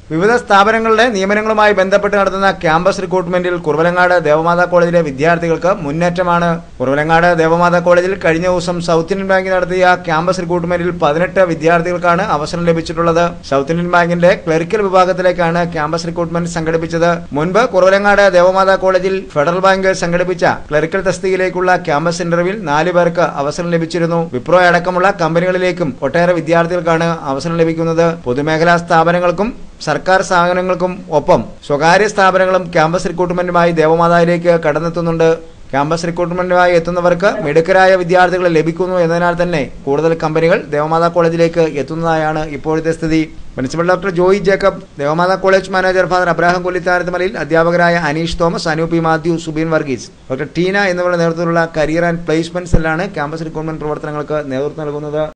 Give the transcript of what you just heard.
വിവിധ സ്ഥാപനങ്ങളുടെ നിയമനങ്ങളുമായി ബന്ധപ്പെട്ട് നടത്തുന്ന ക്യാമ്പസ് റിക്രൂട്ട്മെന്റിൽ കുറവലങ്ങാട് ദേവമാതാ കോളേജിലെ വിദ്യാർത്ഥികൾക്ക് മുന്നേറ്റമാണ് കുറവലങ്ങാട് ദേവമാതാ കോളേജിൽ കഴിഞ്ഞ ദിവസം സൗത്ത് ഇന്ത്യൻ ബാങ്ക് നടത്തിയ ക്യാമ്പസ് റിക്രൂട്ട്മെന്റിൽ പതിനെട്ട് വിദ്യാർത്ഥികൾക്കാണ് അവസരം ലഭിച്ചിട്ടുള്ളത് സൗത്ത് ഇന്ത്യൻ ബാങ്കിന്റെ ക്ലറിക്കൽ വിഭാഗത്തിലേക്കാണ് ക്യാമ്പസ് റിക്രൂട്ട്മെന്റ് സംഘടിപ്പിച്ചത് മുൻപ് കുറവലങ്ങാട് ദേവമാതാ കോളേജിൽ ഫെഡറൽ ബാങ്ക് സംഘടിപ്പിച്ച ക്ലറിക്കൽ തസ്തികയിലേക്കുള്ള ക്യാമ്പസ് ഇന്റർവ്യൂവിൽ നാല് പേർക്ക് അവസരം ലഭിച്ചിരുന്നു വിപ്രോ അടക്കമുള്ള കമ്പനികളിലേക്കും ഒട്ടേറെ വിദ്യാർത്ഥികൾക്കാണ് അവസരം ലഭിക്കുന്നത് പൊതുമേഖലാ സ്ഥാപനങ്ങൾക്കും സർക്കാർ സ്ഥാപനങ്ങൾക്കും ഒപ്പം സ്വകാര്യ സ്ഥാപനങ്ങളും ക്യാമ്പസ് റിക്രൂട്ട്മെന്റുമായി ദേവമാതായിലേക്ക് കടന്നെത്തുന്നുണ്ട് ക്യാമ്പസ് റിക്രൂട്ട്മെന്റുമായി എത്തുന്നവർക്ക് മിടുക്കരായ വിദ്യാർത്ഥികളെ ലഭിക്കുന്നു എന്നതിനാൽ തന്നെ കൂടുതൽ കമ്പനികൾ ദേവമാതാ കോളേജിലേക്ക് എത്തുന്നതായാണ് ഇപ്പോഴത്തെ സ്ഥിതി principal doctor Joy Jacob Devamatha college manager father Abraham Kollitharathumalayil അധ്യാപകരായ അനീഷ് തോമസ് അനൂപ് പി മാത്യു സുബീൻ വർഗീസ് ഡോക്ടർ ടീന എന്നിവരുടെ നേതൃത്വത്തിലുള്ള കരിയർ ആൻഡ് പ്ലേസ്മെന്റ് സെല്ലാണ് ക്യാമ്പസ് റിക്രൂട്ട്മെന്റ് പ്രവർത്തനങ്ങൾക്ക് നേതൃത്വം നൽകുന്നത്